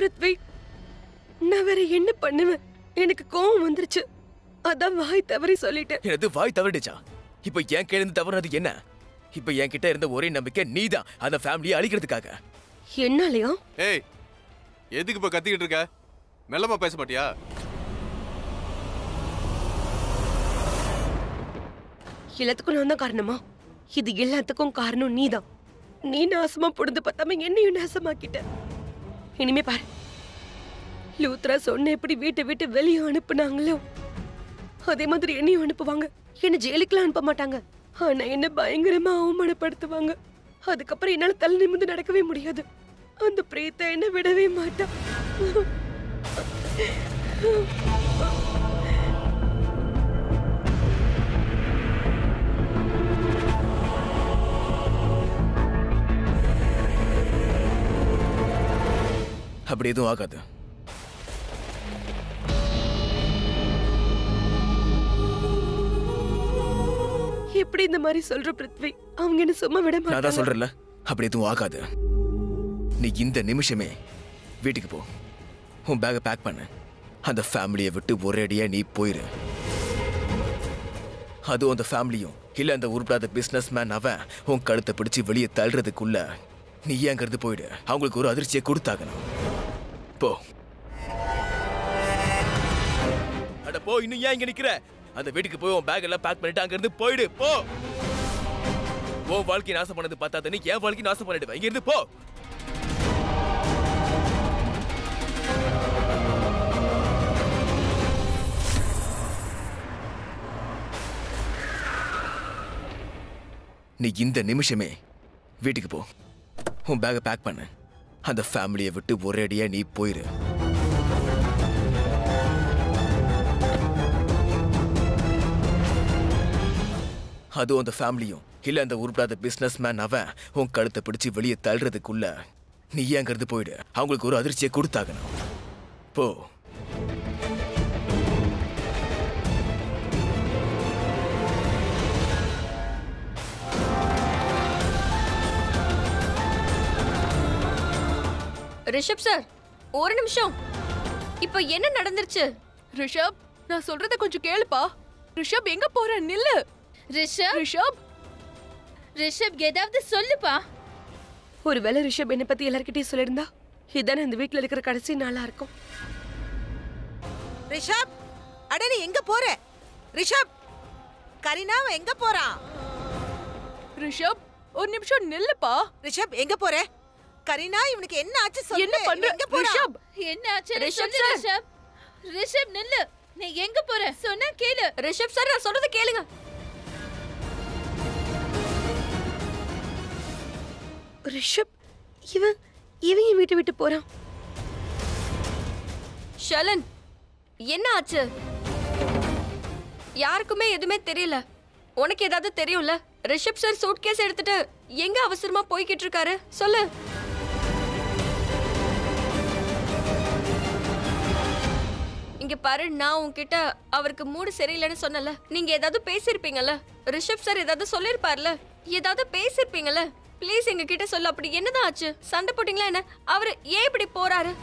பிருத்வி நான் வேற என்ன பண்ணுவேன் எனக்கு கோவம் வந்துருச்சு அதான் வாய் தவறி சொல்லிட்டேன் எனது வாய் தவறிடுச்சா இப்ப என் கையில இருந்து தவறுனது என்ன இப்ப என் கிட்ட இருந்த ஒரே நம்பிக்கை நீதான் அந்த ஃபேமிலியை அழிக்கிறதுக்காக என்னாலயா ஏய் எதுக்கு இப்ப கத்திக்கிட்டு இருக்க மெல்லமா பேச மாட்டியா எல்லாத்துக்கும் நான் தான் காரணமா இது எல்லாத்துக்கும் காரணம் நீதான் நீ நாசமா புடுந்து பார்த்தாம என்னையும் நாசமாக்கிட்ட இனிமே பாரு லூத்ரா சொன்ன எப்படி வீட்டை விட்டு வெளியே அனுப்புனாங்களோ அதே மாதிரி என்னையும் அனுப்புவாங்க என்ன ஜெயிலுக்குலாம் அனுப்ப மாட்டாங்க ஆனா என்ன பயங்கரமா அவமானப்படுத்துவாங்க அதுக்கப்புறம் என்னால தலை நிமிர்ந்து நடக்கவே முடியாது அந்த பிரேத்தை என்ன விடவே மாட்டா அப்படி எதுவும் ஆகாது எப்படி இந்த மாதிரி சொல்ற பிருத்வி அவங்க என்ன சும்மா விட நான் தான் மாட்டாங்க சொல்றேன்ல அப்படி எதுவும் ஆகாது நீ இந்த நிமிஷமே வீட்டுக்கு போ உன் பேக்கை பேக் பண்ணு அந்த ஃபேமிலியை விட்டு ஒரேடியா நீ போயிரு அதுவும் அந்த ஃபேமிலியும் இல்ல அந்த உருப்படாத பிசினஸ் மேன் அவன் உன் கழுத்தை பிடிச்சு வெளியே தள்ளுறதுக்குள்ள நீ அங்கிருந்து போயிடு அவங்களுக்கு ஒரு அதிர்ச்சியை கொடுத்தாகணும் போ அட போ இன்னும் ஏன் இங்க நிக்கிற அந்த வீட்டுக்கு போய் உன் பேக் எல்லாம் பேக் பண்ணிட்டு அங்க இருந்து போயிடு போ உன் வாழ்க்கை நாசம் பண்ணது பார்த்தாதன்னு என் வாழ்க்கை நாசம் பண்ணிடுவேன் இங்க இருந்து போ நீ இந்த நிமிஷமே வீட்டுக்கு போ உன் பேக்கை பேக் பண்ணு அந்த ஃபேமிலியை விட்டு ஒரேடியா நீ போயிரு அதுவும் அந்த ஃபேமிலியும் இல்ல அந்த உருப்படாத பிசினஸ் மேன் அவன் உன் கழுத்தை பிடிச்சு வெளியே தள்ளுறதுக்குள்ள நீ அங்கிருந்து போயிடு அவங்களுக்கு ஒரு அதிர்ச்சியை கொடுத்தாகணும் போ ரிஷப் சார் ஒரு நிமிஷம் இப்போ என்ன நடந்துருச்சு ரிஷப் நான் சொல்றத கொஞ்சம் கேளுப்பா ரிஷப் எங்க போற நில்லு ரிஷப் ரிஷப் ரிஷப் ஏதாவது சொல்லுப்பா ஒருவேளை ரிஷப் என்னை பத்தி எல்லார்கிட்டயும் சொல்லியிருந்தா இதானே இந்த வீட்ல இருக்கிற கடைசி நாளா இருக்கும் ரிஷப் அட நீ எங்க போற ரிஷப் கரீனாவ எங்க போறான் ரிஷப் ஒரு நிமிஷம் நில்லுப்பா ரிஷப் எங்க போற கரீனா இவனுக்கு என்ன ஆச்சு சொல்லு என்ன பண்ற எங்க போறான் ரிஷப் என்ன ஆச்சு ரிஷப் ரிஷப் sir. ரிஷப் ரிஷப் நில்லு நீ எங்க போற சொன்னா கேளு ரிஷப் சார் நான் சொல்றத கேளுங்க ரிஷப் இவன் இவன் என் வீட்டை விட்டு போறான் ஷலன் என்ன ஆச்சு யாருக்குமே எதுவுமே தெரியல உனக்கு ஏதாவது தெரியும்ல ரிஷப் சார் சூட்கேஸ் எடுத்துட்டு எங்க அவசரமா போய்கிட்டு இருக்காரு சொல்லு இங்க பாரு நான் உன்கிட்ட அவருக்கு மூடு சரியில்லைன்னு சொன்னல நீங்க ஏதாவது பேசியிருப்பீங்கல்ல ரிஷப் சார் ஏதாவது சொல்லிருப்பார்ல ஏதாவது பேசியிருப்பீங்கல்ல ப்ளீஸ் எங்க கிட்ட சொல்லு அப்படி என்னதான் ஆச்சு சண்டை போட்டீங்களா என்ன அவரு ஏன் இப்படி போறாரு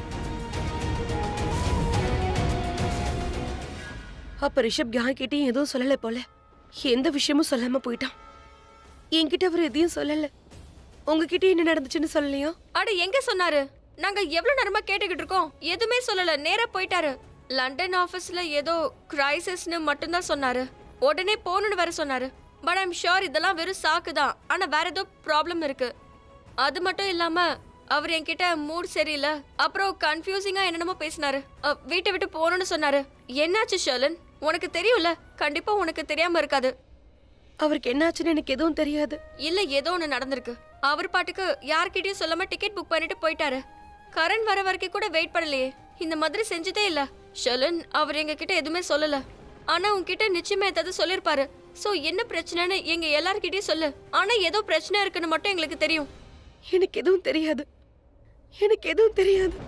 அப்ப ரிஷப் யார்கிட்டயும் எதுவும் சொல்லல போல எந்த விஷயமும் சொல்லாம போயிட்டான் என்கிட்ட அவர் எதையும் சொல்லல உங்ககிட்ட என்ன நடந்துச்சுன்னு சொல்லலையா அட எங்க சொன்னாரு நாங்க எவ்வளவு நேரமா கேட்டுக்கிட்டு இருக்கோம் எதுவுமே சொல்லல நேரா போயிட்டாரு லண்டன் ஆபீஸ்ல ஏதோ கிரைசிஸ்னு மட்டும்தான் சொன்னாரு உடனே போகணும்னு வேற சொன்னாரு பட் ஐம் ஷூர் இதெல்லாம் வெறும் சாக்கு தான் ஆனா வேற ஏதோ ப்ராப்ளம் இருக்கு அது மட்டும் இல்லாம அவர் என்கிட்ட மூட் சரியில்லை அப்புறம் கன்ஃபியூசிங்கா என்னென்னமோ பேசினாரு அ, வீட்டை விட்டு போகணும்னு சொன்னாரு என்னாச்சு ஷர்லன் உனக்கு தெரியும்ல கண்டிப்பா உனக்கு தெரியாம இருக்காது அவருக்கு என்னாச்சுன்னு எனக்கு எதுவும் தெரியாது இல்ல ஏதோ ஒண்ணு நடந்திருக்கு அவர் பாட்டுக்கு யார்கிட்டயும் சொல்லாம டிக்கெட் புக் பண்ணிட்டு போயிட்டாரு கரண் வர வரைக்கும் கூட வெயிட் பண்ணலையே இந்த மாதிரி செஞ்சதே இல்ல ஷலன் அவர் எங்க கிட்ட எதுவுமே சொல்லல ஆனா உன்கிட்ட நிச்சயமா ஏதாவது சொல்லிருப்பாரு சோ என்ன பிரச்சனைன்னு எங்க எல்லார்கிட்டயும் சொல்லு ஆனா ஏதோ பிரச்சனை இருக்குன்னு மட்டும் எங்களுக்கு தெரியும் எனக்கு எதுவும் தெரியாது எனக்கு எதுவும் தெரியாது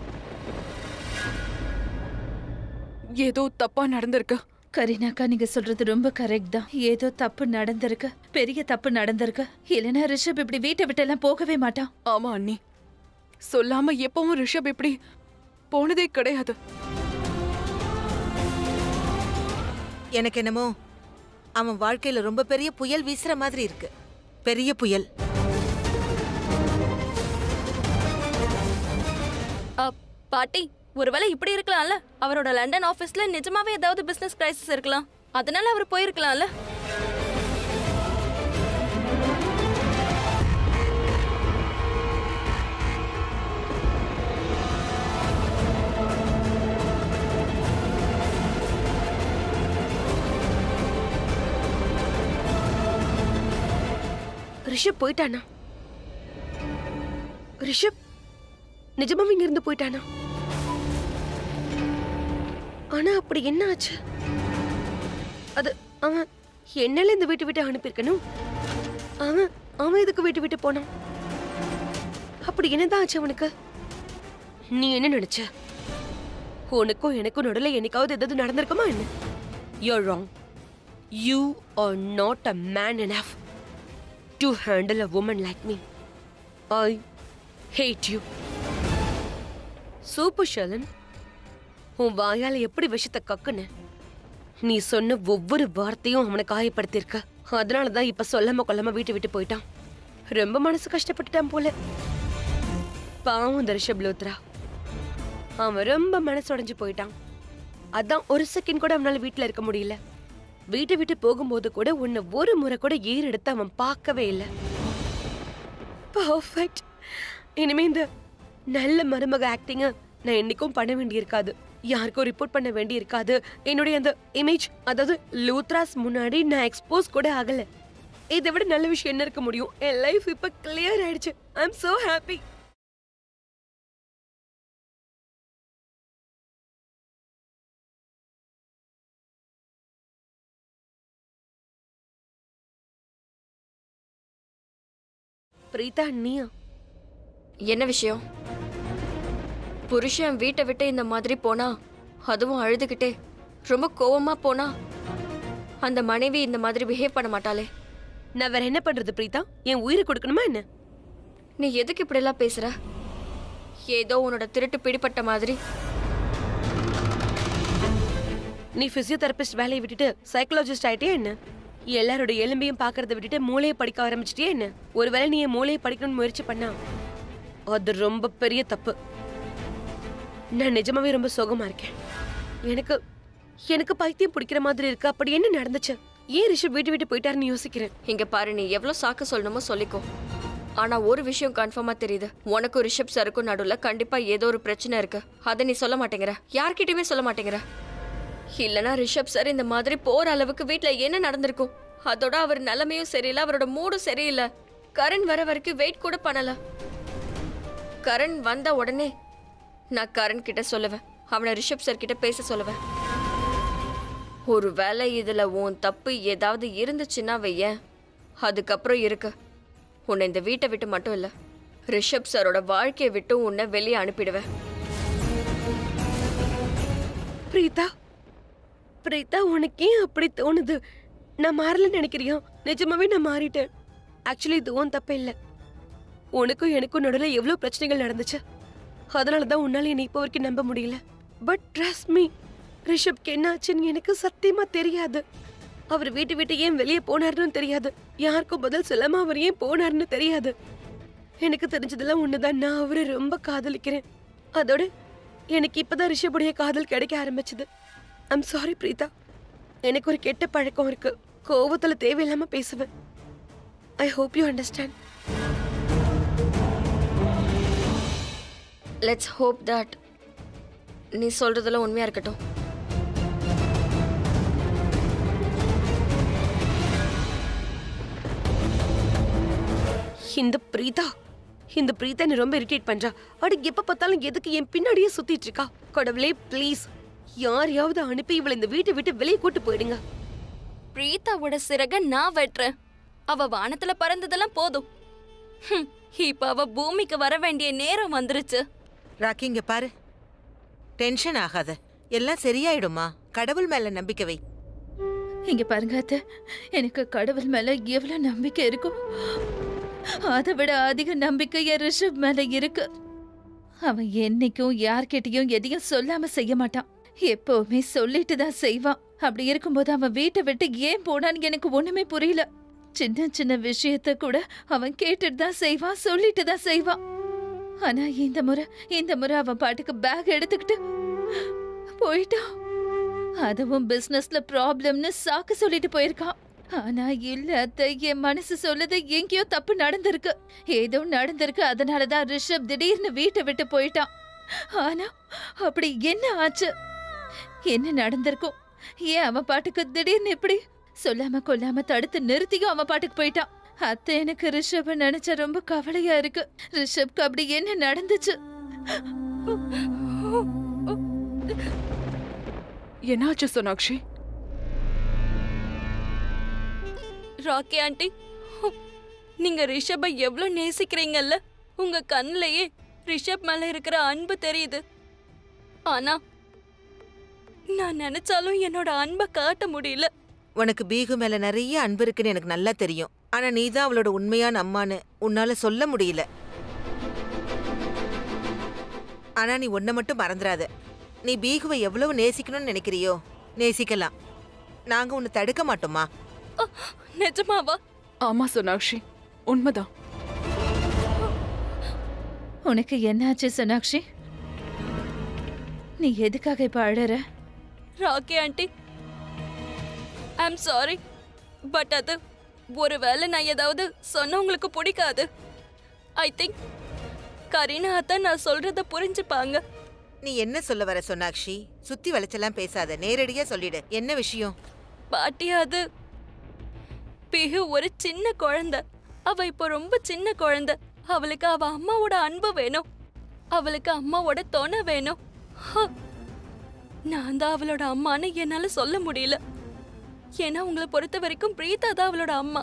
ஏதோ தப்பா நடந்திருக்கு கரீனாக்கா நீங்க சொல்றது ரொம்ப கரெக்ட் தான் ஏதோ தப்பு நடந்திருக்கு பெரிய தப்பு நடந்திருக்கு இல்லைன்னா ரிஷப் இப்படி வீட்டை விட்டு எல்லாம் போகவே மாட்டான் ஆமா அண்ணி சொல்லாம எப்பவும் ரிஷப் இப்படி போனதே கிடையாது எனக்கு என்னமோ அவன் வாழ்க்கையில ரொம்ப பெரிய புயல் வீசுற மாதிரி இருக்கு பெரிய புயல் அ, பாட்டி ஒருவேளை இப்படி இருக்கலாம்ல அவரோட லண்டன் ஆபீஸ்ல நிஜமாவே ஏதாவது பிசினஸ் கிரைசிஸ் இருக்கலாம் அதனால அவர் போயிருக்கலாம்ல ரிஷப் போயிட்டானா ரிஷப் நிஜமாவே இங்க இருந்து போயிட்டானா ஆனா அப்படி என்ன ஆச்சு அது அவன் என்னால இந்த வீட்டு விட்டு அனுப்பியிருக்கணும் அவன் அவன் எதுக்கு வீட்டு விட்டு போனான் அப்படி என்னதான் ஆச்சு அவனுக்கு நீ என்ன நினைச்ச உனக்கும் எனக்கும் நடுவில் என்னைக்காவது ஏதாவது நடந்திருக்குமா என்ன your wrong you are not a man enough to handle a woman like me. I hate you. Super ஷலன் உன் வாயால எப்படி விஷத்தை கக்குன நீ சொன்ன ஒவ்வொரு வார்த்தையும் அவனை காயப்படுத்தியிருக்க அதனால தான் இப்ப சொல்லாம கொல்லாம வீட்டை விட்டு போயிட்டான் ரொம்ப மனசு கஷ்டப்பட்டுட்டான் போல பாவம் இந்த ரிஷப் லோத்ரா அவன் ரொம்ப மனசு உடைஞ்சு போயிட்டான் அதான் ஒரு செகண்ட் கூட அவனால வீட்ல இருக்க முடியல வீட்டை விட்டு போகும்போது கூட உன்னை ஒரு முறை கூட ஏறு எடுத்து அவன் பார்க்கவே இல்லை பர்ஃபெக்ட் இனிமே இந்த நல்ல மருமக ஆக்டிங்க நான் என்னைக்கும் பண்ண வேண்டியிருக்காது யாருக்கும் ரிப்போர்ட் பண்ண வேண்டியிருக்காது என்னுடைய அந்த இமேஜ் அதாவது லூத்ராஸ் முன்னாடி நான் எக்ஸ்போஸ் கூட ஆகல இதை விட நல்ல விஷயம் என்ன இருக்க முடியும் என் லைஃப் இப்ப கிளியர் ஆயிடுச்சு I am so happy Preetha நீயா என்ன விஷயம் புருஷன் வீட்டை விட்டு இந்த மாதிரி போனா அதுவும் அழுதுகிட்டே ரொம்ப கோவமா போனா அந்த மனைவி இந்த மாதிரி பிஹேவ் பண்ண மாட்டாளே நான் வேற என்ன பண்றது பிரீதா என் உயிரை கொடுக்கணுமா என்ன நீ எதுக்கு இப்படியெல்லாம் பேசுற ஏதோ உன்னோட திருட்டு பிடிப்பட்ட மாதிரி நீ பிசியோதெரபிஸ்ட் வேலையை விட்டுட்டு சைக்காலஜிஸ்ட் ஆயிட்டே என்ன எல்லாரோட எலும்பையும் பார்க்கறத விட்டுட்டு மூளையை படிக்க ஆரம்பிச்சிட்டியே என்ன ஒருவேளை நீ என் மூளையை படிக்கணும்னு முயற்சி பண்ணா அது ரொம்ப பெரிய தப்பு நான் நிஜமாவே ரொம்ப சோகமா இருக்கேன் எனக்கு எனக்கு பைத்தியம் பிடிக்கிற மாதிரி இருக்கு அப்படி என்ன நடந்துச்சு ஏன் ரிஷப் வீட்டு விட்டு போயிட்டாருன்னு யோசிக்கிறேன் இங்க பாரு நீ எவ்வளவு சாக்கு சொல்லணுமோ சொல்லிக்கோ ஆனா ஒரு விஷயம் கன்ஃபார்மா தெரியுது உனக்கும் ரிஷப் சருக்கும் நடுவுல கண்டிப்பா ஏதோ ஒரு பிரச்சனை இருக்கு அதை நீ சொல்ல மாட்டேங்கிற யார்கிட்டயுமே சொல்ல மாட்டேங்கிற இல்லனா ரிஷப் சார் இந்த மாதிரி போற அளவுக்கு வீட்ல என்ன நடந்திருக்கும் அதோட அவர் நிலைமையும் சரியில்லை அவரோட மூடும் சரியில்லை கரண் வர வரைக்கும் வெயிட் கூட பண்ணல கரண் வந்த உடனே நான் கரண் கிட்ட சொல்லுவேன் அவனை ரிஷப் சார் கிட்ட பேச சொல்லுவேன் ஒருவேளை இதுல உன் தப்பு ஏதாவது இருந்துச்சுன்னா வையேன் அதுக்கப்புறம் இருக்கு உன்னை இந்த வீட்டை விட்டு மட்டும் இல்ல ரிஷப் சாரோட வாழ்க்கையை விட்டு உன்னை வெளியே அனுப்பிடுவேன் பிரீதா பிரீதா உனக்கு ஏன் அப்படி தோணுது நான் மாறலன்னு நினைக்கிறியா நிஜமாவே நான் மாறிட்டேன் ஆக்சுவலி இது உன் தப்பே இல்லை உனக்கும் எனக்கும் நடுவில் எவ்வளோ பிரச்சனைகள் நடந்துச்சு அதனால தான் உன்னால என்னை இப்போ வரைக்கும் நம்ப முடியல பட் ட்ரஸ்ட் மீ ரிஷப்க்கு என்ன ஆச்சுன்னு எனக்கு சத்தியமா தெரியாது அவர் வீட்டு விட்டு ஏன் வெளியே போனாருன்னு தெரியாது யாருக்கும் பதில் சொல்லாம அவர் ஏன் போனாருன்னு தெரியாது எனக்கு தெரிஞ்சதெல்லாம் ஒண்ணுதான் நான் அவரை ரொம்ப காதலிக்கிறேன் அதோட எனக்கு இப்பதான் ரிஷபுடைய காதல் கிடைக்க ஆரம்பிச்சது ஐம் சாரி பிரீதா எனக்கு ஒரு கெட்ட பழக்கம் இருக்கு கோவத்துல தேவையில்லாம பேசுவேன் I hope you understand let's hope that நீ சொல்றதெல்லாம் உண்மையா இருக்கட்டும் இந்த பிரீதா இந்த பிரீதா என்ன ரொம்ப இரிட்டேட் பண்றா அடி எப்ப பார்த்தாலும் எதுக்கு என் பின்னாடியே சுத்திட்டு இருக்கா கடவுளே ப்ளீஸ் யாரையாவது அனுப்பி இவளை இந்த வீட்டை விட்டு வெளியே கூட்டு போயிடுங்க பிரீத்தாவோட சிறக நான் வெட்டுறேன் அவ வானத்துல பறந்ததெல்லாம் போதும் ஹம், இப்ப அவ பூமிக்கு வர வேண்டிய நேரம் வந்துருச்சு ராக்கி இங்க பாரு டென்ஷன் ஆகாத எல்லாம் சரியாயிடுமா கடவுள் மேல நம்பிக்கை வை இங்க பாருங்க அத்தை எனக்கு கடவுள் மேல எவ்வளவு நம்பிக்கை இருக்கும் அதை விட அதிக நம்பிக்கை என் ரிஷப் மேல இருக்கு அவன் என்னைக்கும் யார்கிட்டயும் எதையும் சொல்லாம செய்ய மாட்டான் எப்பவுமே சொல்லிட்டு தான் செய்வான் அப்படி இருக்கும்போது அவன் வீட்டை விட்டு ஏன் போனான்னு எனக்கு ஒண்ணுமே புரியல சின்ன சின்ன விஷயத்த கூட அவன் கேட்டுட்டு தான் செய்வான் சொல்லிட்டு தான் செய்வான் ஆனா இந்த முறை இந்த முறை அவன் பாட்டுக்கு பேக் எடுத்துக்கிட்டு போயிட்டான் அதுவும் பிசினஸ்ல ப்ராப்ளம்னு சாக்கு சொல்லிட்டு போயிருக்கான் ஆனா இல்ல அத்தை என் மனசு சொல்லுது எங்கேயோ தப்பு நடந்திருக்கு ஏதோ நடந்திருக்கு அதனாலதான் ரிஷப் திடீர்னு வீட்டை விட்டு போயிட்டான் ஆனா அப்படி என்ன ஆச்சு என்ன நடந்திருக்கும் ஏன் அவன் பாட்டுக்கு திடீர்னு இப்படி சொல்லாம கொல்லாம தடுத்து நிறுத்தியும் அவன் பாட்டுக்கு போயிட்டான் அத்தை எனக்கு ரிஷப நினைச்சா ரொம்ப கவலையா இருக்கு ரிஷப்க்கு அப்படி என்ன நடந்துச்சு என்னாச்சு சோனாக்ஷி ராக்கி ஆண்டி நீங்க ரிஷபை எவ்வளவு நேசிக்கிறீங்கல்ல உங்க கண்ணிலேயே ரிஷப் மேல இருக்கிற அன்பு தெரியுது ஆனா நான் நினைச்சாலும் என்னோட அன்பை காட்ட முடியல உனக்கு பீகு மேல நிறைய அன்பு இருக்குன்னு எனக்கு நல்லா தெரியும் ஆனா நீ தான் அவளோட உண்மையான அம்மான்னு உன்னால சொல்ல முடியல ஆனா நீ ஒன்ன மட்டும் மறந்துடாத நீ பீகுவை எவ்வளவு நேசிக்கணும்னு நினைக்கிறியோ நேசிக்கலாம் நாங்க உன்னை தடுக்க மாட்டோமா அ, நிஜமாவா ஆமா சோனாக்ஷி உண்மைதான் உனக்கு என்னாச்சு சோனாக்ஷி நீ எதுக்காக இப்ப அழற Rocky aunty I'm sorry but அது ஒருவேளை நான் ஏதாவது சொன்ன உங்களுக்கு பிடிக்காது ஐ திங்க் கரீனா அத்தை நான் சொல்றத புரிஞ்சுப்பாங்க நீ என்ன சொல்ல வர சோனாக்ஷி சுத்தி வளைச்செல்லாம் பேசாத நேரடியா சொல்லிடு என்ன விஷயம் பாட்டி அது பிஹு ஒரு சின்ன குழந்தை அவ இப்போ ரொம்ப சின்ன குழந்தை அவளுக்கு அவ அம்மாவோட அன்பு வேணும் அவளுக்கு அம்மாவோட துணை வேணும் ஹ. நான் தான் அவளோட அம்மான்னு என்னால சொல்ல முடியல ஏன்னா உங்களை பொறுத்த வரைக்கும் பிரீதா தான் அவளோட அம்மா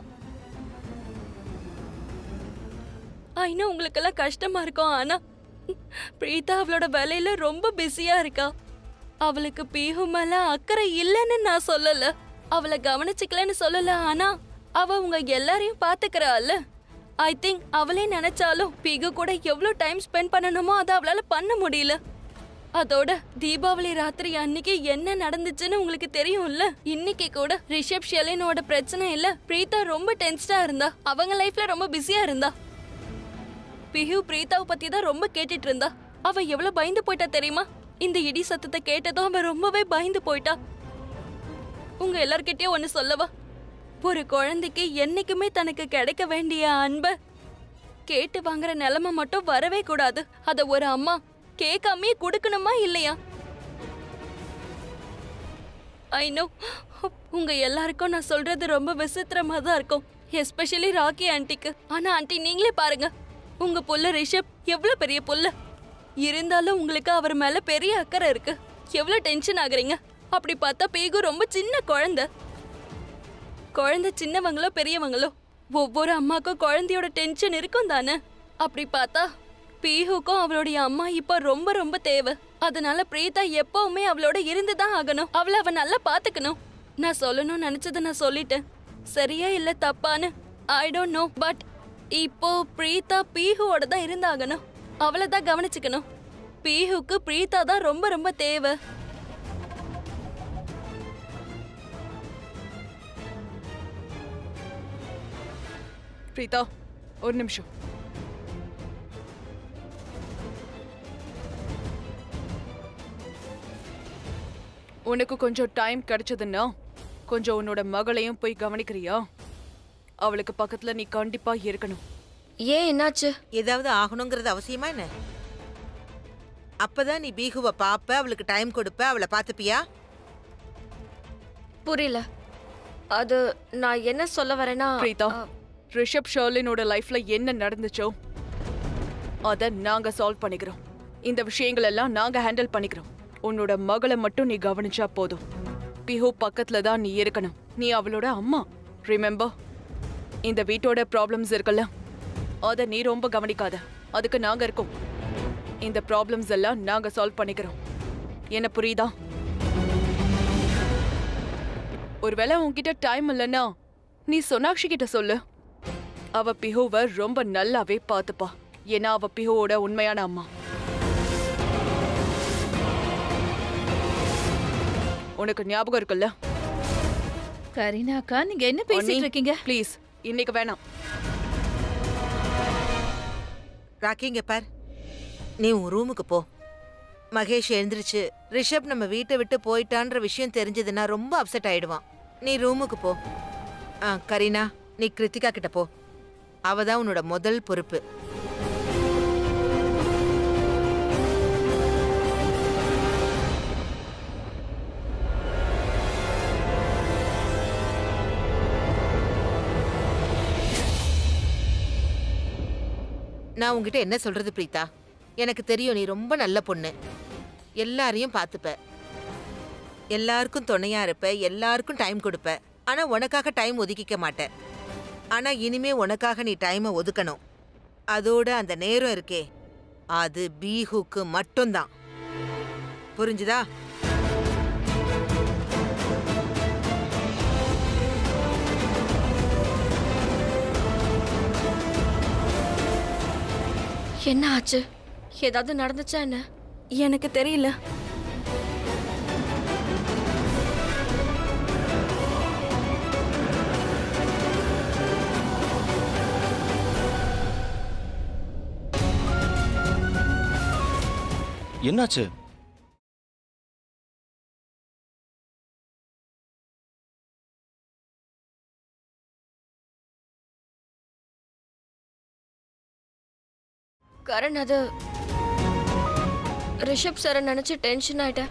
ஐநோ உங்களுக்கெல்லாம் கஷ்டமா இருக்கும் ஆனா பிரீதா அவளோட வேலையில ரொம்ப பிஸியா இருக்கா அவளுக்கு பீஹு மேல அக்கறை இல்லைன்னு நான் சொல்லல அவளை கவனிச்சுக்கலன்னு சொல்லல ஆனா அவ உங்க எல்லாரையும் பாத்துக்கறாள் ஐ திங்க் அவளே நினைச்சாலும் பீகு கூட எவ்வளவு டைம் ஸ்பெண்ட் பண்ணணுமோ அதை அவளால பண்ண முடியல அதோட தீபாவளி ராத்திரி அன்னைக்கு என்ன நடந்துச்சுன்னு உங்களுக்கு தெரியும்ல இன்னைக்கு கூட ரிஷப் ஷெலினோட பிரச்சனை இல்ல பிரீதா ரொம்ப டென்ஸ்டா இருந்தா அவங்க லைஃப்ல ரொம்ப பிஸியா இருந்தா பிஹு பிரீதாவை பத்தி தான் ரொம்ப கேட்டுட்டு இருந்தா அவ எவ்வளவு பயந்து போயிட்டா தெரியுமா இந்த இடி சத்தத்தை கேட்டதும் அவ ரொம்பவே பயந்து போயிட்டா உங்க எல்லார்கிட்டயும் ஒண்ணு சொல்லவா ஒரு குழந்தைக்கு என்னைக்குமே தனக்கு கிடைக்க வேண்டிய அன்ப கேட்டு வாங்குற நிலைமை மட்டும் வரவே கூடாது அத ஒரு அம்மா கேட்காமயே கொடுக்கணுமா இல்லையா ஐ நோ உங்க எல்லாருக்கும் நான் சொல்றது ரொம்ப விசித்திரமா தான் இருக்கும் எஸ்பெஷலி ராக்கி ஆன்ட்டிக்கு ஆனா ஆன்ட்டி நீங்களே பாருங்க உங்க புள்ள ரிஷப் எவ்வளவு பெரிய புள்ள இருந்தாலும் உங்களுக்கு அவர் மேல பெரிய அக்கறை இருக்கு எவ்வளவு டென்ஷன் ஆகுறீங்க அப்படி பார்த்தா பேகு ரொம்ப சின்ன குழந்தை குழந்தை சின்னவங்களோ பெரியவங்களோ ஒவ்வொரு அம்மாக்கும் குழந்தையோட டென்ஷன் இருக்கும் தானே அப்படி பார்த்தா பீஹுக்கும் அவளுடைய அம்மா இப்ப ரொம்ப ரொம்ப தேவை அதனால பிரீதா எப்பவுமே அவளோட இருந்துதான் ஆகணும் அவளை அவ நல்லா பாத்துக்கணும் நான் சொல்லணும்னு நினைச்சதை நான் சொல்லிட்டேன் சரியா இல்ல தப்பான்னு ஐ டோன்ட் நோ பட் இப்போ பிரீதா பீஹுவோட தான் இருந்தாகணும் அவளை தான் கவனிச்சுக்கணும் பீஹுக்கு பிரீதா தான் ரொம்ப ரொம்ப தேவை பிரீதா ஒரு நிமிஷம் உனக்கு கொஞ்சம் டைம் கிடைச்சதுன்னா கொஞ்சம் உன்னோட மகளையும் போய் கவனிக்கிறியா அவளுக்கு பக்கத்துல நீ கண்டிப்பா இருக்கணும் ஏன் என்னாச்சு ஏதாவது ஆகணுங்கிறது அவசியமா என்ன அப்பதான் நீ பீகுவை பாப்ப அவளுக்கு டைம் கொடுப்ப அவளை பாத்துப்பியா புரியல அது நான் என்ன சொல்ல வரேன்னா பிரீதா அ, ரிஷப் ஷர்லினோட லைஃப்ல என்ன நடந்துச்சோ அத நாங்க சால்வ் பண்ணிக்கிறோம் இந்த விஷயங்கள் எல்லாம் நாங்க ஹேண்டில் பண்ணிக்கிறோம் உன்னோட மகளை மட்டும் நீ கவனிச்சா போதும் பிஹு பக்கத்துல தான் நீ இருக்கணும் நீ அவளோட அம்மா ரிமெம்பர் இந்த வீட்டோட ப்ராப்ளம்ஸ் இருக்குல்ல அத நீ ரொம்ப கவனிக்காத அதுக்கு நாங்க இருக்கோம் இந்த ப்ராப்ளம்ஸ் எல்லாம் நாங்க சால்வ் பண்ணிக்கிறோம் என்ன புரியுதா ஒருவேளை உன்கிட்ட டைம் இல்லைன்னா நீ சோனாக்ஷி கிட்ட சொல்லு அவ பிஹுவ ரொம்ப நல்லாவே பார்த்துப்பா ஏன்னா அவ பிஹுவோட உண்மையான அம்மா உனக்கு ஞாபகம் இருக்குல்ல கரீனாக்கா நீங்க என்ன பேசிட்டு இருக்கீங்க ப்ளீஸ் இன்னைக்கு வேணாம் ராக்கிங்க பார் நீ உன் ரூமுக்கு போ மகேஷ் எழுந்திருச்சு ரிஷப் நம்ம வீட்டை விட்டு போயிட்டான்ற விஷயம் தெரிஞ்சதுன்னா ரொம்ப அப்செட் ஆயிடுவான் நீ ரூமுக்கு போ ஆ கரீனா நீ கிருத்திகா கிட்ட போ அவ தான் உன்னோட முதல் பொறுப்பு நான் உன்கிட்ட என்ன சொல்றது பிரீதா எனக்கு தெரியும் நீ ரொம்ப நல்ல பொண்ணு எல்லாரையும் பார்த்துப்ப எல்லாருக்கும் துணையா இருப்ப எல்லாருக்கும் டைம் கொடுப்ப ஆனா உனக்காக டைம் ஒதுக்கிக்க மாட்ட ஆனா இனிமே உனக்காக நீ டைமை ஒதுக்கணும் அதோட அந்த நேரம் இருக்கே அது பீஹுக்கு மட்டும்தான் புரிஞ்சுதா என்ன ஆச்சு ஏதாவது நடந்துச்சா என்ன எனக்கு தெரியல என்னாச்சு கரண் அது ரிஷப் சாரை நினைச்சு டென்ஷன் ஆயிட்டேன்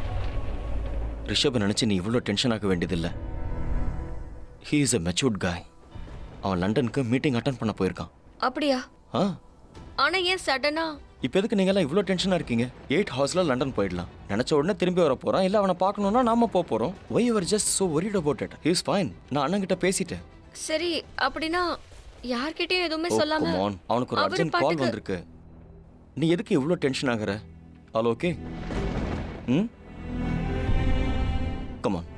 ரிஷபை நினைச்சு நீ இவ்வளோ டென்ஷன் ஆக வேண்டியதில்லை he is a matured guy அவன் லண்டனுக்கு மீட்டிங் அட்டன் பண்ண போயிருக்கான் அப்படியா ஆ ஆனா ஏன் சடனா இப்போ எதுக்கு நீங்கெல்லாம் இவ்வளோ டென்ஷனாக இருக்கீங்க எயிட் ஹவர்ஸில் லண்டன் போயிடலாம் நினச்ச உடனே திரும்பி வர போகிறான் இல்லை அவனை பார்க்கணுன்னா நாம போக போகிறோம் why your just so worried about it he's fine நான் அண்ணன்கிட்ட பேசிட்டேன் சரி அப்படின்னா யார்கிட்டயும் எதுவுமே ஓ சொல்லாம come on. அவனுக்கு ஒரு அவரு அர்ஜென்ட் கால் பாட்டுக்கு- வந்திருக்கு நீ எதுக்கு இவ்வளோ டென்ஷன் ஆகுற all okay hmm come on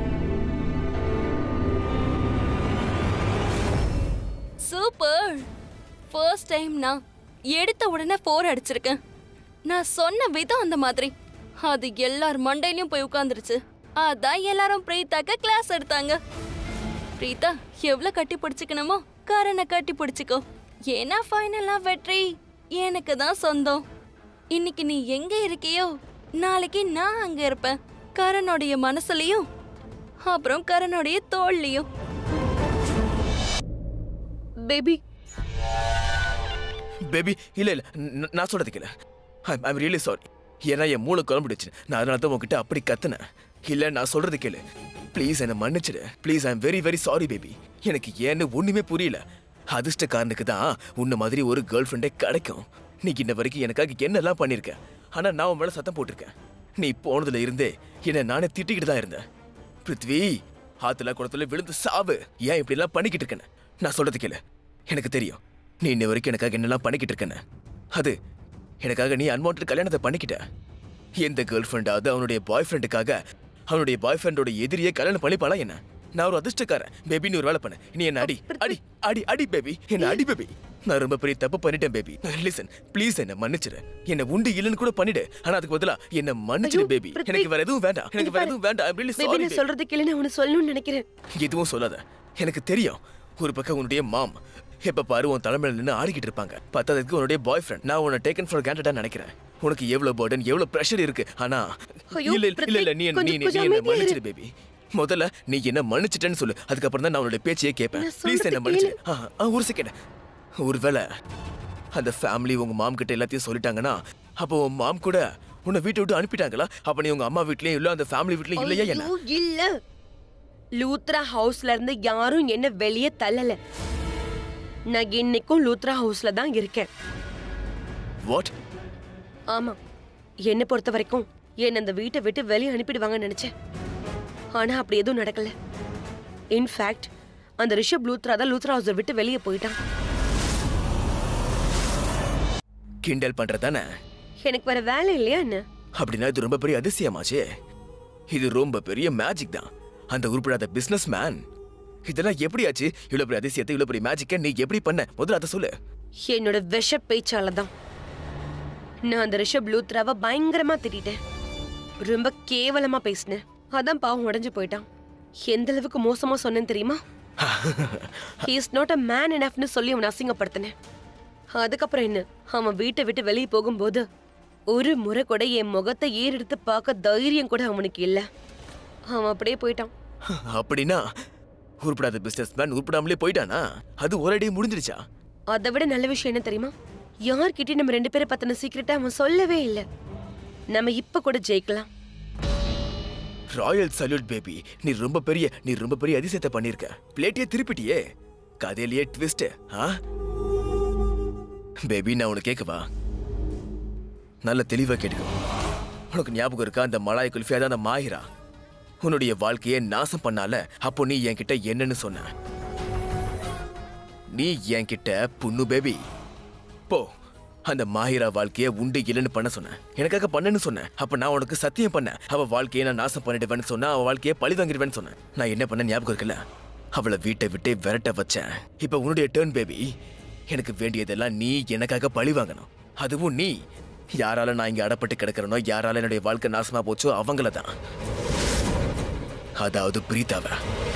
super first time நான் எடுத்த உடனே போர் அடிச்சிருக்கேன் நான் சொன்ன விதம் அந்த மாதிரி அது எல்லார் மண்டையிலயும் போய் உட்காந்துருச்சு அதான் எல்லாரும் பிரீத்தாக்க கிளாஸ் எடுத்தாங்க பிரீதா எவ்வளவு கட்டி பிடிச்சிக்கணுமோ காரனை கட்டி பிடிச்சிக்கோ ஏன்னா ஃபைனலா வெற்றி எனக்கு தான் சொந்தம் இன்னைக்கு நீ எங்க இருக்கியோ நாளைக்கு நான் அங்க இருப்பேன் கரனுடைய மனசுலயும் அப்புறம் கரனுடைய தோல்லையும் பேபி பேபி இல்ல இல்ல ந- நான் சொல்றதுக்கு இல்ல ஐம் ரியலி சாரி ஏன்னா என் மூளை குழம்பிடுச்சு நான் அதனால தான் உங்ககிட்ட அப்படி கத்துனேன் இல்ல நான் சொல்றது கேளு ப்ளீஸ் என்னை மன்னிச்சிடு please I'm very very sorry baby எனக்கு ஏன்னு ஒண்ணுமே புரியல அதிர்ஷ்டக்காரனுக்கு தான் உன்ன மாதிரி ஒரு கேர்ள் ஃப்ரெண்டே கிடைக்கும் நீ இன்ன வரைக்கும் எனக்காக என்னெல்லாம் பண்ணிருக்க ஆனா நான் உன் மேல சத்தம் போட்டிருக்கேன் நீ போனதுல இருந்தே என்னை நானே திட்டிக்கிட்டு தான் இருந்தேன் பிருத்வி ஆத்துல குளத்துல விழுந்து சாவு ஏன் இப்படி எல்லாம் பண்ணிக்கிட்டு இருக்கேன்னு நான் சொல்றது கேளு எனக்கு தெரியும் நீ இன்ன வரைக்கும் எனக்காக என்னெல்லாம் பண்ணிக்கிட்டு இருக்கேன்னு அது எனக்காக நீ அன்வான்ட் கல்யாணத்தை பண்ணிக்கிட்ட எந்த கேர்ள் ஃப்ரெண்டாவது அவனுடைய பாய் ஃப்ரெண்டுக்காக அவனுடைய பாய் ஃப்ரெண்டோட எதிரியே கல்யாணம் பண்ணிப்பாளா என்ன நான் ஒரு அதிர்ஷ்டக்காரன் பேபி நீ ஒரு வேலை பண்ணு நீ என்ன அடி அடி அடி அடி பேபி என்ன அடி பேபி நான் ரொம்ப பெரிய தப்பு பண்ணிட்டேன் பேபி லிசன் ப்ளீஸ் என்ன மன்னிச்சிரு என்ன உண்டு இல்லைன்னு கூட பண்ணிடு ஆனா அதுக்கு பதிலா என்ன மன்னிச்சிரு ஐயோ, பேபி பிருத்வி. எனக்கு வேற எதுவும் வேண்டாம் எனக்கு வேற எதுவும் வேண்டாம் I'm really பேபி sorry, நான் baby. சொல்றது கேளு நான் உன்னை சொல்லணும்னு நினைக்கிறேன் எதுவும் சொல்லாத எனக்கு தெரியும் ஒரு பக்கம் உன்னுடைய மாம் எப்ப பாரு உன் தலைமையில நின்று ஆடிக்கிட்டு இருப்பாங்க பத்தாததுக்கு உன்னுடைய பாய் ஃப்ரெண்ட் நான் உன்னை டேக்கன் ஃபார் கேண்டடா நினைக்கிறேன் உனக்கு எவ்வளவு பர்டன் எவ்வளவு பிரஷர் இருக்கு ஆனா ஐயோ, இல்ல இல்ல இல்ல இல்ல நீ பிருத்வி, நீ நீ கொஞ்சம் என்ன அமைதியா இரு. மன்னிச்சிடு பேபி முதல்ல நீ என்ன மன்னிச்சிட்டேன்னு சொல்லு அதுக்கப்புறம் தான் நான் உன்னோட பேச்சையே கேட்பேன் நான் ப்ளீஸ் சொல்றது என்ன மன்னிச்சிடு ஆ, ஆ, ஒரு செகண்ட் ஒருவேளை அந்த ஃபேமிலி உங்க மாம் கிட்ட எல்லாத்தையும் சொல்லிட்டாங்கன்னா அப்போ உன் மாம் கூட உன்னை வீட்டை விட்டு அனுப்பிட்டாங்களா அப்ப நீ உங்க அம்மா வீட்லயும் இல்ல அந்த ஃபேமிலி வீட்லயும் இல்லையா என்ன ஐயோ, இல்ல லூத்ரா ஹவுஸ்ல இருந்து யாரும் என்ன வெளியே தள்ளல நான் இன்னைக்கும் லூத்ரா ஹவுஸ்ல தான் இருக்கேன் வாட் ஆமா என்னை பொறுத்த வரைக்கும் என்ன அந்த வீட்டை விட்டு வெளியே அனுப்பிடுவாங்கன்னு நினைச்சேன் ஆனா அப்படி எதுவும் நடக்கல இன்ஃபேக்ட் அந்த ரிஷப் லூத்ரா தான் லூத்ரா ஹவுஸை விட்டு வெளியே போயிட்டான் கிண்டல் பண்றதானே எனக்கு வேற வேலை இல்லையா என்ன அப்படின்னா இது ரொம்ப பெரிய அதிசயமாச்சே இது ரொம்ப பெரிய மேஜிக் தான் அந்த உருப்படாத பிசினஸ் மேன் இதெல்லாம் எப்படி ஆச்சு இவ்வளவு பெரிய அதிசயத்தை இவ்வளவு பெரிய மேஜிக்க நீ எப்படி பண்ண முதல்ல அதை சொல்லு என்னோட விஷ பேச்சால தான் நான் அந்த ரிஷப் லூத்ராவை பயங்கரமா திட்டிட்டேன் ரொம்ப கேவலமா பேசினேன் அதான் பாவம் உடைஞ்சு போயிட்டான் எந்த அளவுக்கு மோசமா சொன்னேன்னு தெரியுமா he is not a man எனஃப்னு சொல்லி அவனை அசிங்கப்படுத்தினேன் அதுக்கப்புறம் என்ன அவன் வீட்டை விட்டு வெளியே போகும்போது ஒரு முறை கூட என் முகத்தை ஏறெடுத்து பார்க்க தைரியம் கூட அவனுக்கு இல்ல அவன் அப்படியே போயிட்டான் அப்படின்னா உருப்படாத பிசினஸ் மேன் உருப்படாமலே போயிட்டானா அது ஒரே முடிஞ்சிருச்சா அதை விட நல்ல விஷயம் என்ன தெரியுமா யார்கிட்டயும் நம்ம ரெண்டு பேரை பத்தின சீக்கிரட்டை அவன் சொல்லவே இல்லை நம்ம இப்ப கூட ஜெயிக்கலாம் ராயல் சல்யூட் பேபி நீ ரொம்ப பெரிய நீ ரொம்ப பெரிய அதிசயத்தை பண்ணிருக்க பிளேட்டியே திருப்பிட்டியே கதையிலேயே ட்விஸ்ட் ஆ பேபி நான் உனக்கு கேட்கவா நல்ல தெளிவா கேட்டுக்கோ உனக்கு ஞாபகம் இருக்கா அந்த மலாய் குல்ஃபியா தான் அந்த மாயிரா உன்னுடைய வாழ்க்கையை நாசம் பண்ணால அப்போ நீ என்கிட்ட என்னன்னு சொன்ன நீ என்கிட்ட புண்ணு பேபி போ அந்த மாஹிரா வாழ்க்கையை உண்டு இல்லைன்னு பண்ண சொன்னேன் எனக்காக பண்ணேன்னு சொன்னேன் அப்ப நான் உனக்கு சத்தியம் பண்ணேன் அவ வாழ்க்கையை நான் நாசம் பண்ணிடுவேன்னு சொன்னா அவ வாழ்க்கையை பழி வாங்கிடுவேன்னு சொன்னேன் நான் என்ன பண்ண ஞாபகம் இருக்குல்ல அவளை வீட்டை விட்டே விரட்ட வச்சேன் இப்ப உன்னுடைய டேர்ன் பேபி எனக்கு வேண்டியதெல்லாம் நீ எனக்காக பழி வாங்கணும் அதுவும் நீ யாரால நான் இங்க அடப்பட்டு கிடக்கிறனோ யாரால என்னுடைய வாழ்க்கை நாசமா போச்சோ அவங்கள தான் அதாவது பிரீதாவை